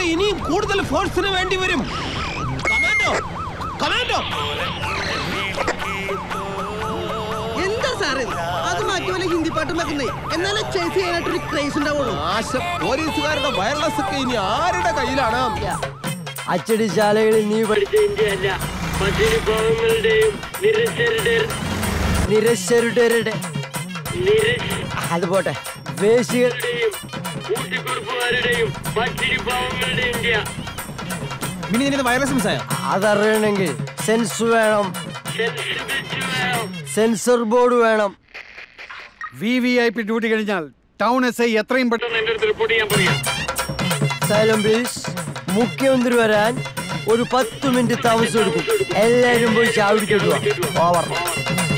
ഇനിയും കൂടുതൽ ഫോഴ്സിന് വേണ്ടി വരും കമാൻഡോ കമാൻഡോ എന്താ സാറേ ഇത്? അത് മാറ്റി വല്ല ഹിന്ദി പാട്ടും വെക്കുന്നേ എന്നാലേ ചേസ് ചെയ്യാനായിട്ടൊരു ക്രേസ് ഉണ്ടാവുള്ളൂ നാശം പോലീസുകാരുടെ വയർലെസ് ഒക്കെ ഇനി ആരുടെ കയ്യിലാണ് അച്ചടിശാലകളിൽ നീ പഠിച്ച ഇന്ത്യയല്ല പട്ടിണിപ്പാവങ്ങളുടെയും നിരക്ഷരുടെ നിരക്ഷരുടെ അത് പോട്ടെ വേശികളുടെയും കൂട്ടിക്കുറുപ്പുകാരുടെയും പട്ടിണിപ്പാവങ്ങളുടെയും ഇന്ത്യ മിനി നിന്റെ വയർലെസ് മിസ്സായോ അതറിയണമെങ്കിൽ സെൻസ് വേണം സെൻസർ ബോർഡ് വേണം V V I P duty കഴിഞ്ഞാൽ ടൗൺ എസ് ഐ എത്രയും പെട്ടെന്ന് എന്റെ അടുത്ത് റിപ്പോർട്ട് ചെയ്യാൻ പറയാം സൈലം പ്ലീസ് മുഖ്യമന്ത്രി വരാൻ ഒരു പത്ത് മിനിറ്റ് താമസം എടുക്കും എല്ലാരും പോയി ചാവിടിക്കട്ടുക ഓവർ